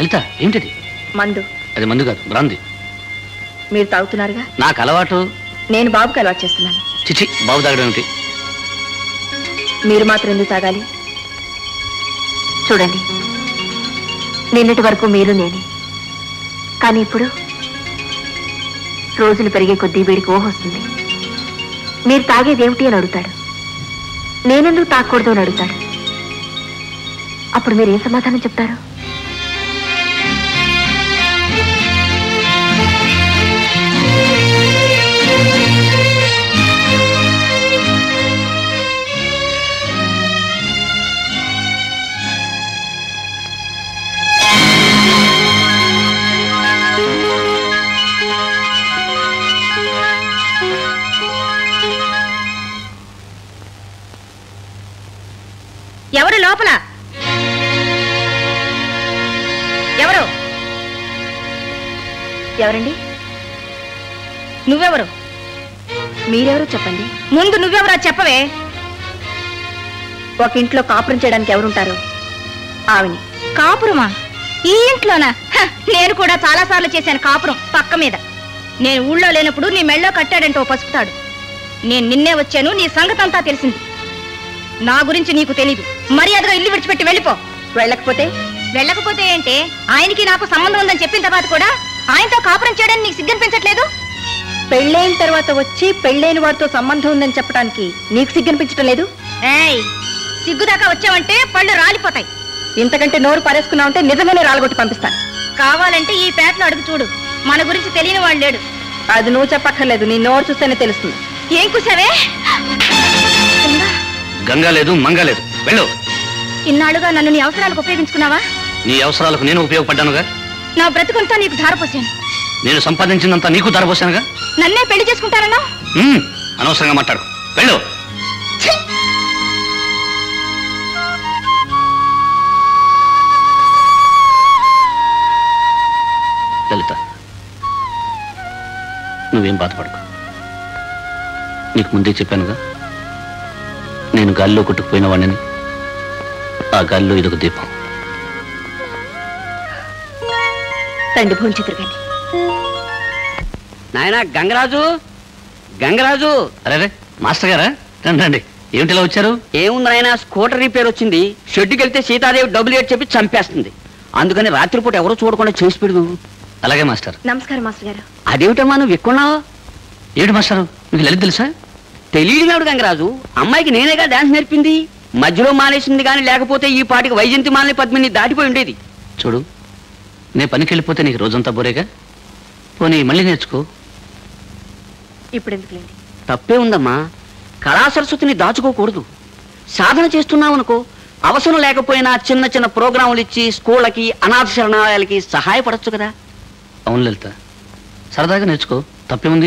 లలిత ఏంటిది మందు అది మందు కాదు బ్రాంది మీరు తాగుతున్నారుగా నాకు అలవాటు నేను బాబుకి అలవాటు చేస్తున్నాను చిచి బాబు తాగడం ఏమిటి మీరు మాత్రం ఎందుకు తాగాలి చూడండి నిన్నటి వరకు మీరు నేనే కానీ ఇప్పుడు రోజులు పెరిగే కొద్దీ వీడికి ఊహ వస్తుంది మీరు తాగేది ఏమిటి అని అడుగుతాడు నేనెందుకు తాగకూడదు అని అడుగుతాడు అప్పుడు మీరు ఏం సమాధానం చెప్తారు ఎవరు లోపల ఎవరు ఎవరండి నువ్వెవరు మీరెవరో చెప్పండి ముందు నువ్వెవరో చెప్పవే ఒక ఇంట్లో కాపురం చేయడానికి ఎవరుంటారు ఆవిని కాపురమా ఈ ఇంట్లోనా హ, నేను కూడా చాలా సార్లు చేశాను కాపురం పక్క మీద నేను ఊళ్ళో లేనప్పుడు నీ మెళ్ళో కట్టాడంటే ఓ పసుపుతాడు నేను నిన్నే వచ్చాను నీ సంగతి అంతా తెలిసింది నా గురించి నీకు తెలీదు మర్యాదగా ఇల్లు విడిచిపెట్టి వెళ్ళిపో వెళ్ళకపోతే వెళ్ళకపోతే ఏంటే ఆయనకి నాకు సంబంధం ఉందని చెప్పిన తర్వాత కూడా ఆయనతో కాపురం చేయడానికి నీకు సిగ్గనిపించట్లేదు పెళ్ళైన తర్వాత వచ్చి పెళ్ళైన వారితో సంబంధం ఉందని చెప్పడానికి నీకు సిగ్గనిపించటం లేదు ఏయ్ సిగ్గుదాకా వచ్చావంటే పళ్ళు రాలిపోతాయి ఇంతకంటే నోరు పారేసుకున్నా ఉంటే నిజంగానే రాలగొట్టి పంపిస్తాను కావాలంటే ఈ పేటలో అడుగు చూడు మన గురించి తెలియని వాడు లేడు అది నువ్వు చెప్పక్కర్లేదు నీ నోరు చూస్తేనే తెలుస్తుంది ఏం కూసావే గంగా లేదు మంగ లేదు వెళ్ళు ఇన్నాళ్ళుగా నన్ను నీ అవసరాలకు ఉపయోగించుకున్నావా నీ అవసరాలకు నేను ఉపయోగపడ్డానుగా నా బ్రతుకంతా నీకు ధారపోసాను నేను సంపాదించినంత నీకు ధరపోసానుగా నన్నే పెళ్లి చేసుకుంటానన్నా ఉమ్, అనవసరంగా మాట్లాడు వెళ్ళు లలిత నువ్వేం బాధపడకు నీకు ముందే చెప్పానుగా నేను గాలిలో కొట్టుకుపోయిన వాడిని ఆ గాలిలో ఇదొక దీపం రండి భోంచితురు కానీ నాయనా గంగరాజు గంగరాజు అరే మాస్టర్ గారా రండి రండి ఏమిటి ఇలా వచ్చారు ఏముంది నాయన స్కూటర్ రిపేర్ వచ్చింది షెడ్డుకి వెళ్తే సీతాదేవి డబ్బులు ఏటి చెప్పి చంపేస్తుంది అందుకని రాత్రిపూట ఎవరో చూడకుండా చేసి పెడదు అలాగే మాస్టర్ నమస్కారం మాస్టర్ గారు అదేమిటమ్మా నువ్వు ఎక్కున్నావు ఏమిటి మాస్టర్ మీకు లలిత తెలుసా తెలియదు గంగరాజు అమ్మాయికి నేనేగా డాన్స్ నేర్పింది మధ్యలో మానేసింది కానీ లేకపోతే ఈ పాటికి వైజంతి మాలని పద్మిని దాటిపోయి ఉండేది చూడు నే పనికి వెళ్ళిపోతే నీకు రోజంతా బోరేగా పోనీ మళ్ళీ నేర్చుకో ఇప్పుడు ఎందుకులేండి తప్పే ఉందమ్మా కళా సరస్వతిని దాచుకోకూడదు సాధన చేస్తున్నావనుకో అవసరం లేకపోయినా చిన్న చిన్న ప్రోగ్రాములు ఇచ్చి స్కూళ్ళకి అనాథ శరణాలయాలకి సహాయపడచ్చు కదా అవును లలిత సరదాగా నేర్చుకో తప్పేముంది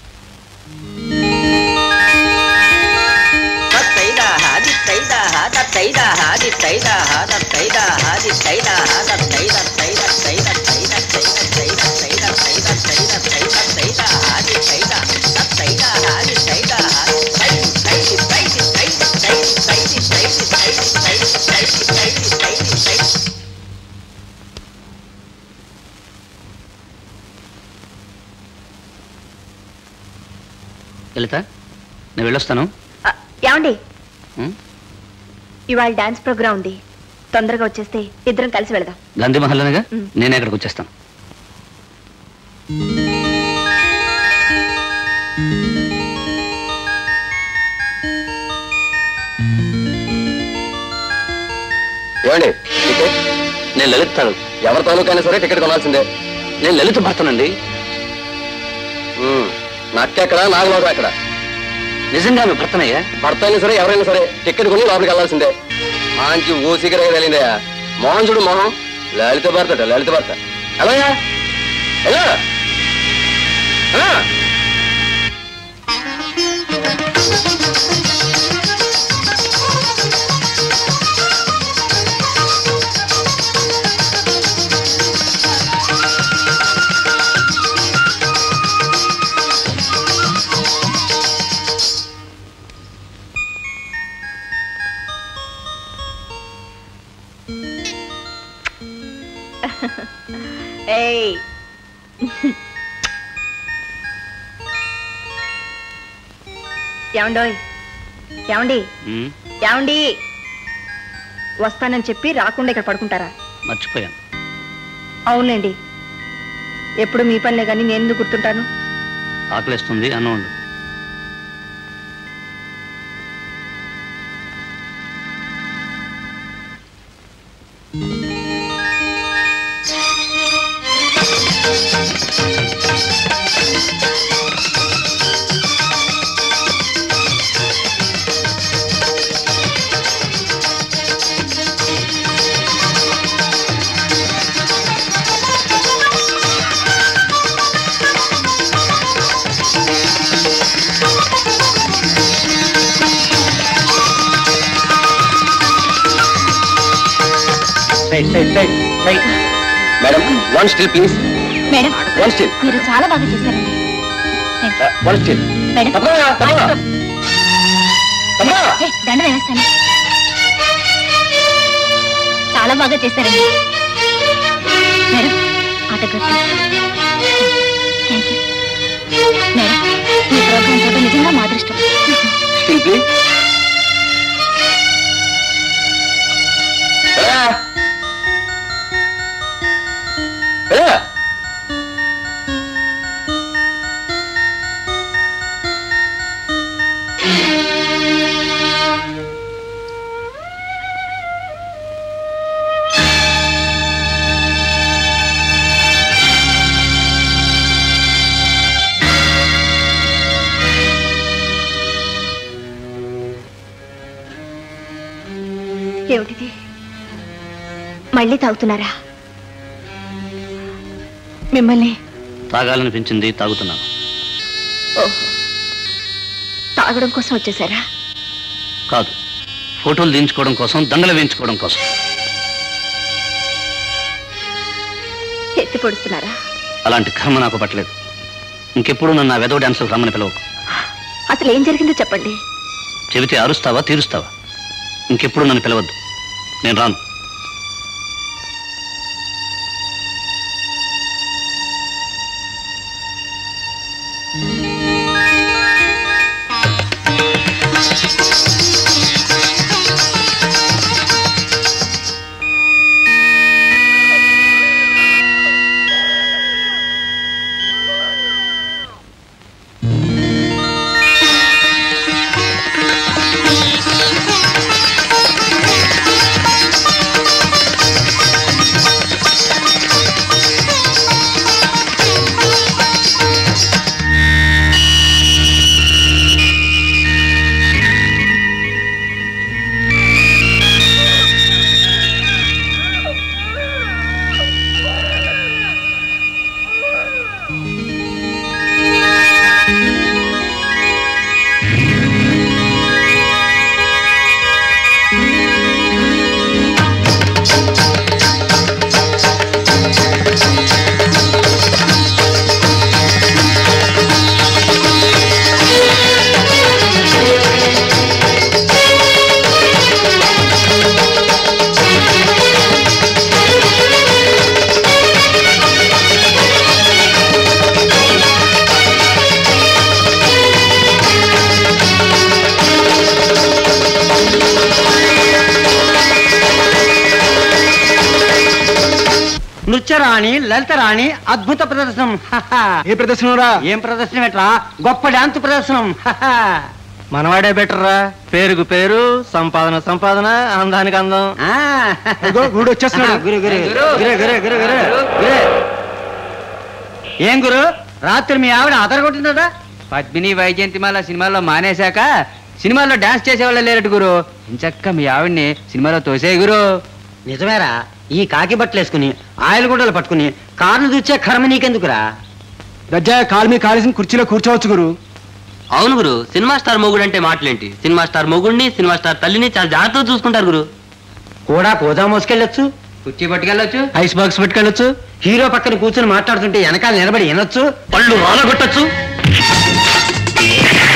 లలిత నేను వెళ్ళొస్తాను ఆ, ఏమండి ఉం? ఇవాళ డాన్స్ ప్రోగ్రామ్ ఉంది తొందరగా వచ్చేస్తే ఇద్దరం కలిసి వెళదాం గాంధీ మహల్లోనేగా ఉం. నేనే అక్కడికి వచ్చేస్తాను ఏమండి టికెట్ నేను లలిత తాలూకు. ఎవరి తాలూకైనా సరే టికెట్ కొనాల్సిందే నేను లలిత భర్తనండి ఉమ్, నక్కెక్కడ నాగలోకం ఎక్కడ నిజంగా మీ భర్తనయ్యా భర్త అయినా సరే ఎవరైనా సరే టికెట్ కొని లోపలికి వెళ్ళాల్సిందే మంచి ఊసిగరే తెలియదయా మోహన్ చూడు మోహన్ లలిత భర్త లలిత భర్త హలోయా హలో ఆ? ఏయ్ ఏమండోయ్ ఏమండి ఉమ్, ఏమండి వస్తానని చెప్పి రాకుండా ఇక్కడ పడుకుంటారా మర్చిపోయాను అవునండి ఎప్పుడు మీ పనిలే కానీ నేను ఎందుకు గుర్తుంటాను ఆకలిస్తుంది అన్నం వండు madam one still please madam one still మీరు చాలా బాగా చేశారండి వన్ స్టిల్ మేడం తప్పకుండా తప్పకుండా తప్పకుండా ఏ, దండ వేస్తాను చాలా బాగా చేశారండి madam autograph thank you madam మీ ప్రోగ్రామ్ చూడడం నిజంగా మా అదృష్టం స్టిల్ ప్లీజ్ ఏమిటిది మళ్ళీ తాగుతున్నారా మిమ్మల్ని తాగాలనిపించింది తాగుతున్నాను ఓహో తాగడం కోసం వచ్చేసారా కాదు ఫోటోలు దించుకోవడం కోసం దండలు వేయించుకోవడం కోసం ఎత్తి పొడుస్తున్నారా అలాంటి కర్మ నాకు పట్టలేదు ఇంకెప్పుడు నన్ను ఆ వెదవ డాన్సులకు రమ్మని పిలవకు అసలు ఏం జరిగిందో చెప్పండి చెబితే అరుస్తావా తీరుస్తావా ఇంకెప్పుడు నన్ను పిలవద్దు నేను రాను నృత్యరాణి లలితరాణి అద్భుత ప్రదర్శనం హహ. ఏ ప్రదర్శనరా ఏం ప్రదర్శనం ఎట్లా గొప్ప డాన్స్ ప్రదర్శనం హహ. మనవాడే బెటర్ రా పేరుకు పేరు సంపాదన సంపాదన అందానికి అందం ఆ. ఇదిగో గురుడు వచ్చేస్తున్నాడు. గురు గురు గురు గురు గురు గురు గురు ఏం గురు రాత్రి మీ ఆవిడ అదరగొట్టిందట పద్మిని వైజయంతిమాల సినిమాలో మానేశాక సినిమాల్లో డాన్స్ చేసేవాళ్ళ లేరట గురు ఇంచక్క మీ ఆవిడ్ని సినిమాలో తోసే గురు నిజమేరా ఈ కాకి బట్టలు వేసుకుని ఆయిల్ గుడ్డలు పట్టుకుని కార్లు చూచే కర్మ నీకెందుకురా గజ్జా కాలు మీద కాలేసిన కుర్చీలో కూర్చోవచ్చు గురు అవును గురు సినిమా స్టార్ మొగుడు అంటే మాటలేంటి సినిమా స్టార్ మొగుడిని సినిమా స్టార్ తల్లిని చాలా జాగ్రత్తగా చూసుకుంటారు గురు కూడా కోదా మోసుకెళ్ళొచ్చు కుర్చీ పట్టుకెళ్ళొచ్చు ఐస్ బాక్స్ పెట్టుకెళ్ళొచ్చు హీరో పక్కన కూర్చుని మాట్లాడుతుంటే వెనకాల నిలబడి వినొచ్చు పళ్ళు రాలగొట్టచ్చు